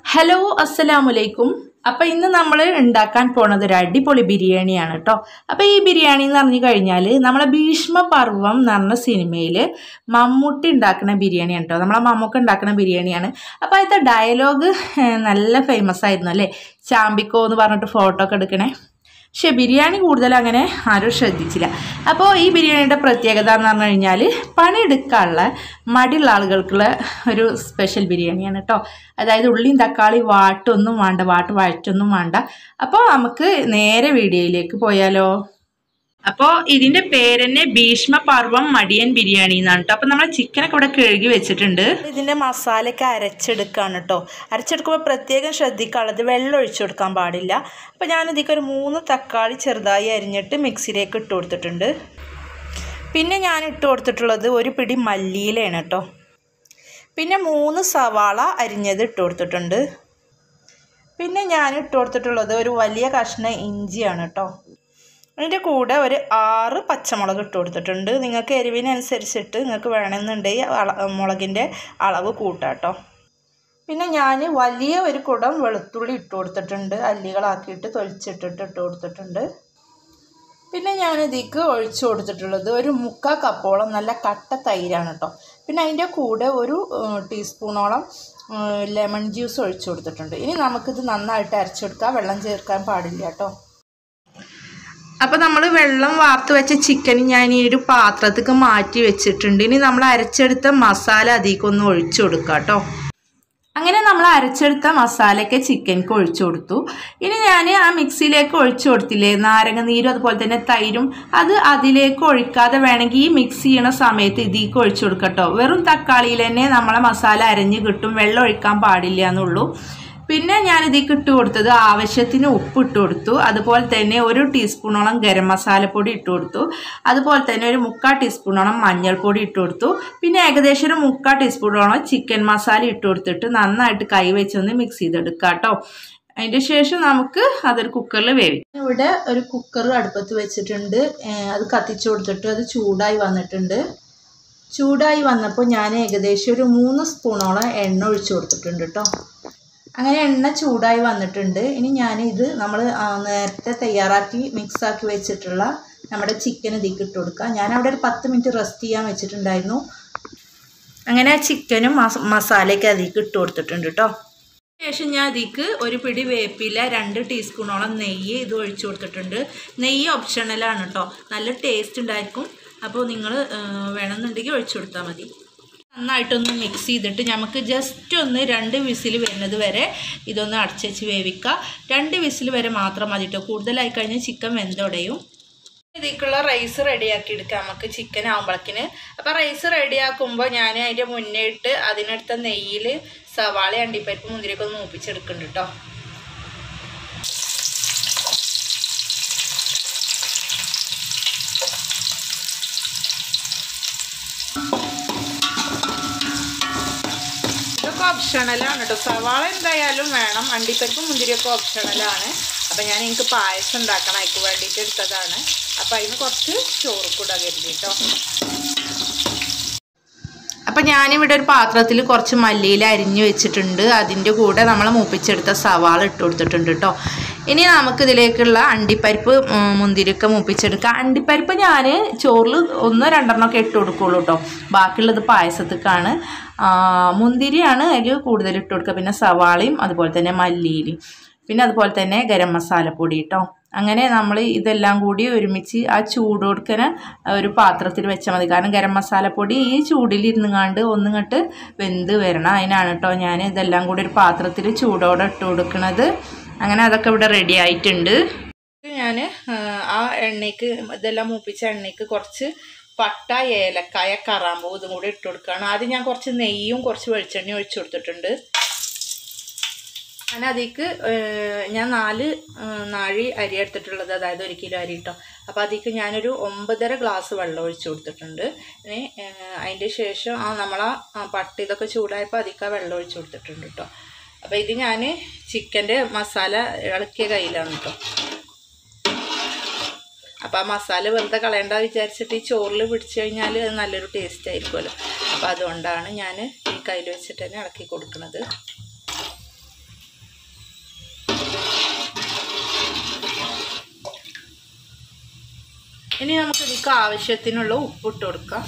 hello അസ്സലാമലൈക്കും അപ്പോൾ ഇന്ന് നമ്മൾ ഉണ്ടാക്കാൻ പോണത് ഒരു അടിപൊളി ബിരിയാണിയാണ് കേട്ടോ അപ്പോൾ ഈ ബിരിയാണി എന്ന് പറഞ്ഞു കഴിഞ്ഞാൽ നമ്മളെ ഭീഷ്മ പർവം എന്ന് പറഞ്ഞ സിനിമയിൽ മമ്മൂട്ടി ഉണ്ടാക്കുന്ന ബിരിയാണിയാണ് കേട്ടോ നമ്മളെ മമ്മൂക്ക ഉണ്ടാക്കുന്ന ബിരിയാണിയാണ് അപ്പോൾ അതിലത്തെ ഡയലോഗ് നല്ല ഫേമസ് ആയിരുന്നു അല്ലേ ചാമ്പിക്കോ എന്ന് പറഞ്ഞിട്ട് ഫോട്ടോ ഒക്കെ എടുക്കണേ പക്ഷേ ബിരിയാണി കൂടുതൽ അങ്ങനെ ആരും ശ്രദ്ധിച്ചില്ല അപ്പോൾ ഈ ബിരിയാണിയുടെ പ്രത്യേകത എന്ന് പറഞ്ഞു കഴിഞ്ഞാൽ പണിയെടുക്കാനുള്ള മടിയുള്ള ആളുകൾക്കുള്ള ഒരു സ്പെഷ്യൽ ബിരിയാണിയാണ് കേട്ടോ അതായത് ഉള്ളിയും തക്കാളി വാട്ടൊന്നും വേണ്ട വാട്ട് വഴറ്റൊന്നും വേണ്ട അപ്പോൾ നമുക്ക് നേരെ വീഡിയോയിലേക്ക് പോയാലോ അപ്പോൾ ഇതിൻ്റെ പേരെന്നെ ഭീഷ്മ പർവം മടിയൻ ബിരിയാണി എന്നാണ് കേട്ടോ അപ്പോൾ നമ്മൾ ചിക്കനൊക്കെ ഇവിടെ കഴുകി വെച്ചിട്ടുണ്ട് ഇതിൻ്റെ മസാലയൊക്കെ അരച്ചെടുക്കുകയാണ് കേട്ടോ അരച്ചെടുക്കുമ്പോൾ പ്രത്യേകം ശ്രദ്ധിക്കാനുള്ളത് വെള്ളം ഒഴിച്ചു കൊടുക്കാൻ പാടില്ല അപ്പോൾ ഞാൻ ഇതിലേക്ക് ഒരു മൂന്ന് തക്കാളി ചെറുതായി അരിഞ്ഞിട്ട് മിക്സിയിലേക്ക് ഇട്ട് കൊടുത്തിട്ടുണ്ട് പിന്നെ ഞാൻ ഇട്ട് കൊടുത്തിട്ടുള്ളത് ഒരു പിടി മല്ലിയിലയാണ് കേട്ടോ പിന്നെ മൂന്ന് സവാള അരിഞ്ഞത് ഇട്ട് കൊടുത്തിട്ടുണ്ട് പിന്നെ ഞാൻ ഇട്ട് കൊടുത്തിട്ടുള്ളത് ഒരു വലിയ കഷ്ണം ഇഞ്ചിയാണ് കേട്ടോ അതിൻ്റെ കൂടെ ഒരു ആറ് പച്ചമുളക് ഇട്ട് കൊടുത്തിട്ടുണ്ട് നിങ്ങൾക്ക് എരിവിനനുസരിച്ചിട്ട് നിങ്ങൾക്ക് വേണമെന്നുണ്ടെങ്കിൽ അള മുളകിൻ്റെ അളവ് കൂട്ടാം കേട്ടോ പിന്നെ ഞാൻ വലിയ ഒരു കുടം വെളുത്തുള്ളി ഇട്ട് കൊടുത്തിട്ടുണ്ട് അല്ലികളാക്കിയിട്ട് തൊലിച്ചിട്ടിട്ട് ഇട്ട് കൊടുത്തിട്ടുണ്ട് പിന്നെ ഞാൻ ഇതിലേക്ക് ഒഴിച്ചു കൊടുത്തിട്ടുള്ളത് ഒരു മുക്കാ കപ്പോളം നല്ല കട്ട തൈരാണ് കേട്ടോ പിന്നെ അതിൻ്റെ കൂടെ ഒരു ടീസ്പൂണോളം ലെമൺ ജ്യൂസ് ഒഴിച്ചു കൊടുത്തിട്ടുണ്ട് ഇനി നമുക്കിത് നന്നായിട്ട് അരച്ചെടുക്കാം വെള്ളം ചേർക്കാൻ പാടില്ല കേട്ടോ അപ്പോൾ നമ്മൾ വെള്ളം വാർത്ത് വെച്ച ചിക്കൻ ഞാൻ ഈ ഒരു പാത്രത്തേക്ക് മാറ്റി വെച്ചിട്ടുണ്ട് ഇനി നമ്മൾ അരച്ചെടുത്ത മസാല അതിലേക്കൊന്ന് ഒഴിച്ചു കൊടുക്കുക കേട്ടോ അങ്ങനെ നമ്മൾ അരച്ചെടുത്ത മസാലയൊക്കെ ചിക്കൻക്ക് ഒഴിച്ചു കൊടുത്തു ഇനി ഞാൻ ആ മിക്സിയിലേക്ക് ഒഴിച്ചു കൊടുത്തില്ലേ നാരങ്ങ നീരും അതുപോലെ തന്നെ തൈരും അത് അതിലേക്ക് ഒഴിക്കാതെ വേണമെങ്കിൽ ഈ മിക്സ് ചെയ്യണ സമയത്ത് ഇതിലേക്ക് ഒഴിച്ചു കൊടുക്കട്ടോ വെറും തക്കാളിയിൽ തന്നെ നമ്മളെ മസാല അരഞ്ഞ് കിട്ടും വെള്ളം ഒഴിക്കാൻ പാടില്ല എന്നുള്ളൂ പിന്നെ ഞാൻ ഇതിലേക്ക് ഇട്ട് കൊടുത്തത് ആവശ്യത്തിന് ഉപ്പ് ഇട്ട് കൊടുത്തു അതുപോലെ തന്നെ ഒരു ടീസ്പൂണോളം ഗരം മസാലപ്പൊടി ഇട്ട് കൊടുത്തു അതുപോലെ തന്നെ ഒരു മുക്കാൽ ടീസ്പൂണോളം മഞ്ഞൾപ്പൊടി ഇട്ട് കൊടുത്തു പിന്നെ ഏകദേശം ഒരു മുക്കാൽ ടീസ്പൂണോളം ചിക്കൻ മസാല ഇട്ട് കൊടുത്തിട്ട് നന്നായിട്ട് കൈ വെച്ചൊന്ന് മിക്സ് ചെയ്തെടുക്കുക കേട്ടോ അതിൻ്റെ ശേഷം നമുക്ക് അതൊരു കുക്കറിൽ വേവിക്കും ഇവിടെ ഒരു കുക്കർ അടുപ്പത്ത് വെച്ചിട്ടുണ്ട് അത് കത്തിച്ചു കൊടുത്തിട്ട് അത് ചൂടായി വന്നിട്ടുണ്ട് ചൂടായി വന്നപ്പോൾ ഞാൻ ഏകദേശം ഒരു മൂന്ന് സ്പൂണോളം എണ്ണ ഒഴിച്ചു കൊടുത്തിട്ടുണ്ട് കേട്ടോ അങ്ങനെ എണ്ണ ചൂടായി വന്നിട്ടുണ്ട് ഇനി ഞാൻ ഇത് നമ്മൾ നേരത്തെ തയ്യാറാക്കി മിക്സാക്കി വെച്ചിട്ടുള്ള നമ്മുടെ ചിക്കൻ ഇതിലേക്ക് ഇട്ട് കൊടുക്കാം ഞാൻ അവിടെ ഒരു പത്ത് മിനിറ്റ് റെസ്റ്റ് ചെയ്യാൻ വെച്ചിട്ടുണ്ടായിരുന്നു അങ്ങനെ ആ ചിക്കനും മസാലയൊക്കെ അതിലേക്ക് ഇട്ട് കൊടുത്തിട്ടുണ്ട് കേട്ടോ ശേഷം ഞാൻ അതിലേക്ക് ഒരു പിടി വേപ്പില രണ്ട് ടീസ്പൂണോളം നെയ്യ് ഇത് ഒഴിച്ചു കൊടുത്തിട്ടുണ്ട് നെയ്യ് ഓപ്ഷണലാണ് കേട്ടോ നല്ല ടേസ്റ്റ് ഉണ്ടായിരിക്കും അപ്പോൾ നിങ്ങൾ വേണമെന്നുണ്ടെങ്കിൽ ഒഴിച്ചു കൊടുത്താൽ മതി നന്നായിട്ടൊന്ന് മിക്സ് ചെയ്തിട്ട് നമുക്ക് ജസ്റ്റ് ഒന്ന് രണ്ട് വിസിൽ വരുന്നത് വരെ ഇതൊന്ന് അടച്ചുവെച്ച് വേവിക്കുക രണ്ട് വിസിൽ വരെ മാത്രം മതി കേട്ടോ കൂടുതലായി കഴിഞ്ഞാൽ ചിക്കൻ വെന്തുടയും ഇതിലേക്കുള്ള റൈസ് റെഡിയാക്കി എടുക്കാം നമുക്ക് ചിക്കൻ ആകുമ്പോഴേക്കിന് അപ്പോൾ റൈസ് റെഡിയാക്കുമ്പോൾ ഞാൻ അതിൻ്റെ മുന്നേ ഇട്ട് അതിനടുത്ത നെയ്യിൽ സവാള അണ്ടിപ്പരിപ്പ് മുന്തിരിയൊക്കെ ഒന്ന് മൂപ്പിച്ചെടുക്കുന്നുണ്ട് കേട്ടോ ഇതൊക്കെ ഓപ്ഷണലാണ് കേട്ടോ സവാള എന്തായാലും വേണം അണ്ടിപ്പരിപ്പ് മുന്തിരിയൊക്കെ ഓപ്ഷണലാണ് അപ്പം ഞാൻ എനിക്ക് പായസം ഉണ്ടാക്കണം അതിക്ക് വേണ്ടിയിട്ട് എടുത്തതാണ് അപ്പം അതിന് കുറച്ച് ചോറ് കൂടെ കരുതി കേട്ടോ അപ്പം ഞാനിവിടെ ഒരു പാത്രത്തിൽ കുറച്ച് മല്ലിയിൽ അരിഞ്ഞു വെച്ചിട്ടുണ്ട് അതിൻ്റെ കൂടെ നമ്മൾ മൂപ്പിച്ചെടുത്ത സവാള ഇട്ട് കൊടുത്തിട്ടുണ്ട് കേട്ടോ ഇനി നമുക്കിതിലേക്കുള്ള അണ്ടിപ്പരിപ്പ് മുന്തിരിയൊക്കെ മൂപ്പിച്ചെടുക്കാം അണ്ടിപ്പരിപ്പ് ഞാൻ ചോറിൽ ഒന്നോ രണ്ടെണ്ണമൊക്കെ ഇട്ട് കൊടുക്കുള്ളൂ കേട്ടോ ബാക്കിയുള്ളത് പായസത്തേക്കാണ് മുന്തിരിയാണ് അതിൽ കൂടുതൽ ഇട്ട് കൊടുക്കുക പിന്നെ സവാളയും അതുപോലെ തന്നെ മല്ലിയിലും പിന്നെ അതുപോലെ തന്നെ ഗരം മസാലപ്പൊടി കേട്ടോ അങ്ങനെ നമ്മൾ ഇതെല്ലാം കൂടി ഒരുമിച്ച് ആ ചൂട് കൊടുക്കണ ഒരു പാത്രത്തിൽ വെച്ചാൽ മതി കാരണം ഗരം മസാലപ്പൊടി ഈ ചൂടിലിരുന്നുങ്ങാണ്ട് ഒന്നിങ്ങോട്ട് വെന്ത് വരണം അതിനാണ് കേട്ടോ ഞാൻ ഇതെല്ലാം കൂടി ഒരു പാത്രത്തിൽ ചൂടോടെ ഇട്ട് കൊടുക്കുന്നത് അങ്ങനെ അതൊക്കെ ഇവിടെ റെഡി ആയിട്ടുണ്ട് ഞാൻ ആ എണ്ണയ്ക്ക് ഇതെല്ലാം മൂപ്പിച്ച എണ്ണയ്ക്ക് കുറച്ച് പട്ട ഏലക്കായ കറാമ്പൂ ഇതും കൂടി ഇട്ട് കൊടുക്കുകയാണ് ആദ്യം ഞാൻ കുറച്ച് നെയ്യും കുറച്ച് വെളിച്ചെണ്ണയും ഒഴിച്ചു കൊടുത്തിട്ടുണ്ട് അങ്ങനെ അതിലേക്ക് ഞാൻ നാല് നാഴി അരി എടുത്തിട്ടുള്ളത് അതായത് ഒരു കിലോ അരി കേട്ടോ അപ്പോൾ അതിലേക്ക് ഞാനൊരു ഒമ്പതര ഗ്ലാസ് വെള്ളം ഒഴിച്ചു കൊടുത്തിട്ടുണ്ട് ഇനി അതിൻ്റെ ശേഷം ആ നമ്മളാ പട്ട് ഇതൊക്കെ ചൂടായപ്പോൾ അതിലേക്ക് ആ വെള്ളം ഒഴിച്ചു കൊടുത്തിട്ടുണ്ട് കേട്ടോ അപ്പോൾ ഇത് ഞാൻ ചിക്കൻ്റെ മസാല ഇളക്കിയ കയ്യിലാണ് കേട്ടോ അപ്പോൾ ആ മസാല വെറുതെ കളയണ്ട വിചാരിച്ചിട്ട് ഈ ചോറിൽ പിടിച്ചു കഴിഞ്ഞാൽ അത് നല്ലൊരു ടേസ്റ്റ് ആയിരിക്കുമല്ലോ അപ്പോൾ അതുകൊണ്ടാണ് ഞാൻ ഈ കയ്യിൽ വെച്ചിട്ട് തന്നെ ഇളക്കി കൊടുക്കുന്നത് ഇനി നമുക്ക് ഇതിക്ക് ആവശ്യത്തിനുള്ള ഉപ്പ് ഇട്ട് കൊടുക്കാം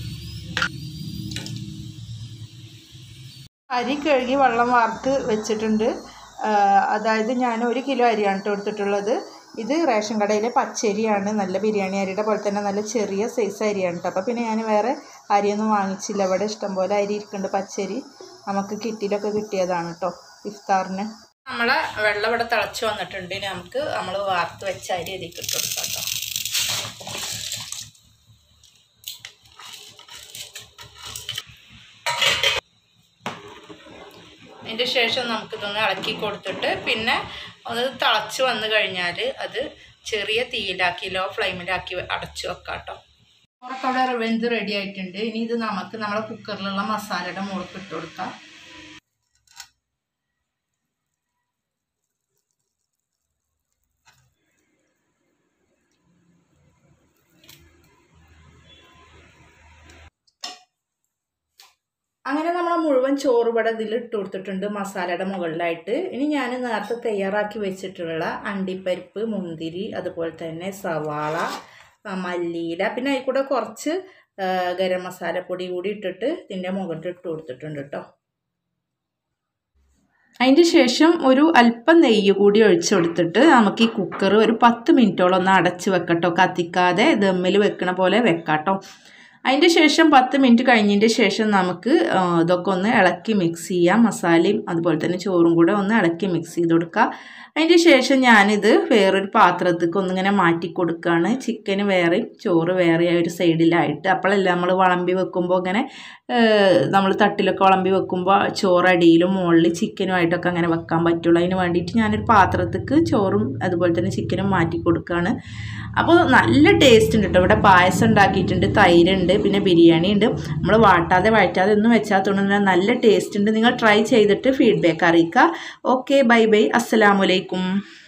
അരി കഴുകി വെള്ളം വാർത്ത് വെച്ചിട്ടുണ്ട് ആ, അതായത് ഞാൻ ഒരു കിലോ അരിയാണ് കേട്ടോ എടുത്തിട്ടുള്ളത് ഇത് റേഷൻ കടയിലെ പച്ചരിയാണ് നല്ല ബിരിയാണി അരിയുടെ പോലെ തന്നെ നല്ല ചെറിയ സൈസ് അരിയാണ് കേട്ടോ അപ്പോൾ പിന്നെ ഞാൻ വേറെ അരിയൊന്നും വാങ്ങിച്ചില്ല ഇവിടെ ഇഷ്ടംപോലെ അരി ഇരിക്കുന്നുണ്ട് പച്ചരി നമുക്ക് കിറ്റിലൊക്കെ കിട്ടിയതാണ് കേട്ടോ ഇഫ്താറിന് നമ്മളെ വെള്ളം ഇവിടെ തിളച്ച് വന്നിട്ടുണ്ട് ഇനി നമുക്ക് നമ്മൾ വാർത്ത് വെച്ച അരി ഇതിലേക്ക് ഇട്ട് കൊടുക്കാം കേട്ടോ അതിൻ്റെ ശേഷം നമുക്കിതൊന്ന് ഇളക്കി കൊടുത്തിട്ട് പിന്നെ അത് തിളച്ച് വന്നു കഴിഞ്ഞാൽ അത് ചെറിയ തീയിലാക്കി ലോ ഫ്ലെയിമിലാക്കി അടച്ചു വെക്കാം കേട്ടോ ചോറൊക്കെ അവിടെ വെന്ത് റെഡി ആയിട്ടുണ്ട് ഇനി ഇത് നമുക്ക് നമ്മളെ കുക്കറിലുള്ള മസാലയുടെ മുകളിൽ ഇട്ട് കൊടുക്കാം അങ്ങനെ നമ്മൾ മുഴുവൻ ചോറ് ഇവിടെ ഇതിൽ ഇട്ട് കൊടുത്തിട്ടുണ്ട് മസാലയുടെ മുകളിലായിട്ട് ഇനി ഞാൻ നേരത്തെ തയ്യാറാക്കി വെച്ചിട്ടുള്ള അണ്ടിപ്പരിപ്പ് മുന്തിരി അതുപോലെ തന്നെ സവാള ആ, മല്ലിയില പിന്നെ അതിൽ കൂടെ കുറച്ച് ആ, ഗരം മസാലപ്പൊടി കൂടി ഇട്ടിട്ട് ഇതിൻ്റെ മുകളിൽ ഇട്ട് കൊടുത്തിട്ടുണ്ട് കേട്ടോ അതിൻ്റെ ശേഷം ഒരു അല്പം നെയ്യ് കൂടി ഒഴിച്ചു കൊടുത്തിട്ട് നമുക്ക് ഈ കുക്കർ ഒരു പത്ത് മിനിറ്റോളം ഒന്ന് അടച്ച് വെക്കട്ടോ കത്തിക്കാതെ ദമ്മിൽ വെക്കണ പോലെ വെക്കാട്ടോ അതിൻ്റെ ശേഷം പത്ത് മിനിറ്റ് കഴിഞ്ഞതിൻ്റെ ശേഷം നമുക്ക് ആ, ഇതൊക്കെ ഒന്ന് ഇളക്കി മിക്സ് ചെയ്യാം മസാലയും അതുപോലെ തന്നെ ചോറും കൂടെ ഒന്ന് ഇളക്കി മിക്സ് ചെയ്ത് കൊടുക്കുക അതിൻ്റെ ശേഷം ഞാനിത് വേറൊരു പാത്രത്തേക്ക് ഒന്നിങ്ങനെ മാറ്റി കൊടുക്കുകയാണ് ചിക്കന് വേറെയും ചോറ് വേറെ ഒരു സൈഡിലായിട്ട് അപ്പോഴല്ല നമ്മൾ വിളമ്പി വെക്കുമ്പോൾ ഇങ്ങനെ നമ്മൾ തട്ടിലൊക്കെ വിളമ്പി വെക്കുമ്പോൾ ചോറ് അടിയിലും മുകളിൽ ചിക്കനുമായിട്ടൊക്കെ അങ്ങനെ വെക്കാൻ പറ്റുള്ളൂ അതിന് വേണ്ടിയിട്ട് ഞാനൊരു പാത്രത്തേക്ക് ചോറും അതുപോലെ തന്നെ ചിക്കനും മാറ്റി കൊടുക്കുകയാണ് അപ്പോൾ നല്ല ടേസ്റ്റ് ഉണ്ട് കേട്ടോ ഇവിടെ പായസം ഉണ്ടാക്കിയിട്ടുണ്ട് തൈരുണ്ട് പിന്നെ ബിരിയാണി ഉണ്ട് നമ്മൾ വാട്ടാതെ വഴറ്റാതെ ഒന്നും വെച്ചാൽ തോന്നുന്നില്ല നല്ല ടേസ്റ്റ് ഉണ്ട് നിങ്ങൾ ട്രൈ ചെയ്തിട്ട് ഫീഡ്ബാക്ക് അറിയിക്കുക ഓക്കെ ബൈ ബൈ അസ്സലാമലൈക്കും